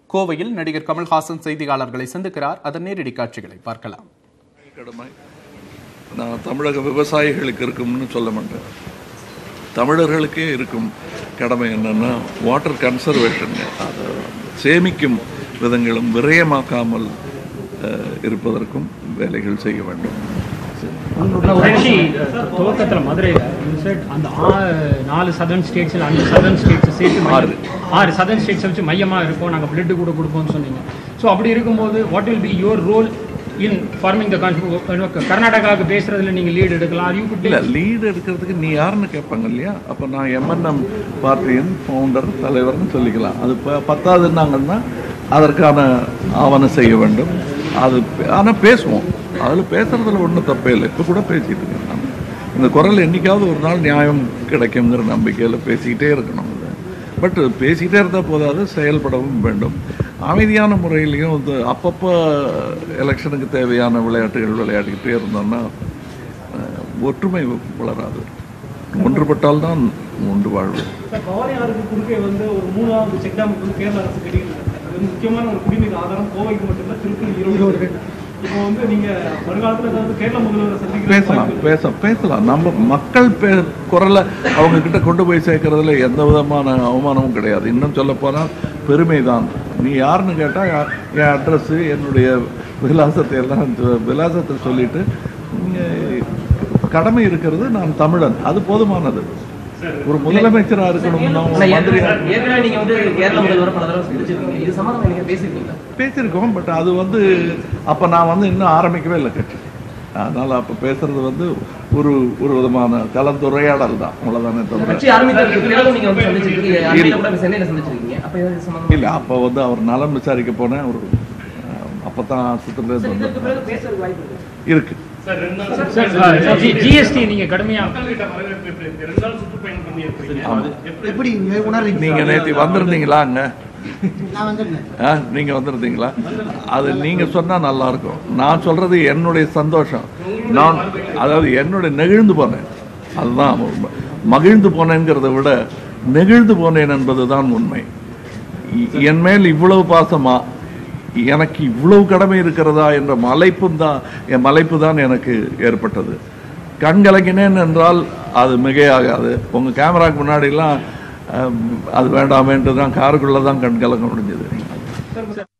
கோவையில் நடிகர் கமல்ஹாசன் செய்தியாளர்களை சந்திக்கிறார் அதன் நேரடி காட்சிகளை பார்க்கலாம் கடமை நான் தமிழக விவசாயிகளுக்கு இருக்கும்னு சொல்ல மாட்டேன் தமிழர்களுக்கே இருக்கும் கடமை என்னன்னா வாட்டர் கன்சர்வேஷன் அதை சேமிக்கும் விதங்களும் விரயமாக்காமல் அஹ், இருப்பதற்கும் வேலைகள் செய்ய வேண்டும் ஆக்சுவலி துவக்கத்தில் மதுரையில் said அந்த ஆ- நாலு சதர்ன் ஸ்டேட்ஸில் அஞ்சு சதர்ன் ஸ்டேட்ஸை சேர்த்து ஆறு. மையம் ஆறு சதர்ன் ஸ்டேட்ஸை வச்சு மையமாக இருக்கும் நாங்கள் பிளட் கூட கொடுப்போம்னு சொன்னீங்க ஸோ அப்படி இருக்கும்போது what will be your role in forming the கர்நாடகாவுக்கு பேசுறதுல நீங்கள் லீடு எடுக்கலாம் யூ குட் இல்லை லீடு எடுக்கிறதுக்கு நீ யாருன்னு கேட்பாங்க இல்லையா அப்போ நான் எம்என்எம் பார்ட்டியின் ஃபவுண்டர் தலைவர்னு சொல்லிக்கலாம் அது ப பத்தாதுன்னாங்கன்னா அதற்கான ஆவணம் செய்ய வேண்டும் அது ஆனால் பேசுவோம் அதில் பேசுறதுல ஒன்றும் தப்பே இல்லை இப்போ கூட பேசிட்டு இருக்கேன் நான் இந்த குரல் என்னைக்காவது ஒரு நாள் நியாயம் கிடைக்குங்கிற நம்பிக்கையில் பேசிக்கிட்டே இருக்கணும் அது பட் பேசிக்கிட்டே இருந்தால் போதாது செயல்படவும் வேண்டும் அமைதியான முறையிலையும் இது அப்பப்போ எலெக்ஷனுக்கு தேவையான விளையாட்டுகள் விளையாடிக்கிட்டே இருந்தோம்னா அஹ், ஒற்றுமை வளராது ஒன்றுபட்டால் தான் உண்டு வாழ்வு கவலையாருக்கு குறுக்கே வந்து ஒரு மூணாவது செக் டேமுக்கு வந்து கேரள அரசு கட்டியிருக்காங்க அது வந்து முக்கியமான ஒரு குடிநீர் ஆதாரம் கோவைக்கு மட்டும்தான் திருப்பூர் ஈரோடு இப்போ வந்து நீங்க வருங்காலத்துல ஏதாவது கேரள முதல்வரை சந்திக்கிற பேசலாம் பேச பேசலாம் நம்ம மக்கள் பே குரலை அவங்க கிட்ட கொண்டு போய் சேர்க்கறதுல எந்த விதமான அவமானமும் கிடையாது இன்னும் சொல்ல போனால் பெருமை தான் நீ யாருன்னு கேட்டால் என் அட்ரஸ்ஸு என்னுடைய விலாசத்தை எல்லாம் சொ- விலாசத்தை சொல்லிட்டு இங்க கடமை இருக்கிறது நான் தமிழன் அது போதுமானது ஒரு முதலமைச்சராக இருக்கணும்னா மந்திரி ஏற்கனவே நீங்க வந்து கேரள முதல்வர் பல தடவை சந்திச்சிருக்கீங்க இது சம்பந்தமா நீங்க பேசிருக்கீங்களா பேசியிருக்கோம் பட் அது வந்து அப்போ நான் வந்து இன்னும் ஆரம்பிக்கவே இல்லை கட்சி அதனால் அப்போ பேசுறது வந்து ஒரு ஒரு விதமான கலந்துரையாடல் தான் அவ்வளோதானே தவிர கட்சி ஆரம்பித்ததுக்கு பிறகு நீங்க வந்து சந்திச்சிருக்கீங்க அன்னையில கூட சென்னையில சந்திச்சிருக்கீங்க அப்ப இது சம்பந்தமா இல்லை அப்போ வந்து அவர் நலம் விசாரிக்க போனேன் ஒரு அப்போ தான் ஆஸ்பத்திரியிலேருந்து இதற்கு வந்து பிறகு பேசுறது வாய்ப்பு இருக்கு இருக்கு ஜிஎஸ்டி நீங்கள் கடுமையாக எப்படி உணர்றீங்க நீங்க நேற்று வந்திருந்தீங்களா அங்க நான் வந்துருந்தேன் ஆ, நீங்க வந்திருந்தீங்களா அது நீங்க சொன்னா நல்லா இருக்கும் நான் சொல்றது என்னுடைய சந்தோஷம் நான் அதாவது என்னுடைய நெகிழ்ந்து போனேன் அதுதான் உண்மை. மகிழ்ந்து போனேங்கிறத விட நெகிழ்ந்து போனேன் என்பதுதான் உண்மை இ- என் மேல் இவ்வளவு பாசமா எனக்கு இவ்வளவு கடமை இருக்கிறதா என்ற மலைப்பும் தான் என் மலைப்பு தான் எனக்கு ஏற்பட்டது கண் கலங்கினேன் என்றால் அது மிகையாகாது உங்க கேமராக்கு முன்னாடிலாம் அஹ், அது வேண்டாமேன்ட்டு தான் காருக்குள்ளே தான் கண் கலங்க முடிஞ்சது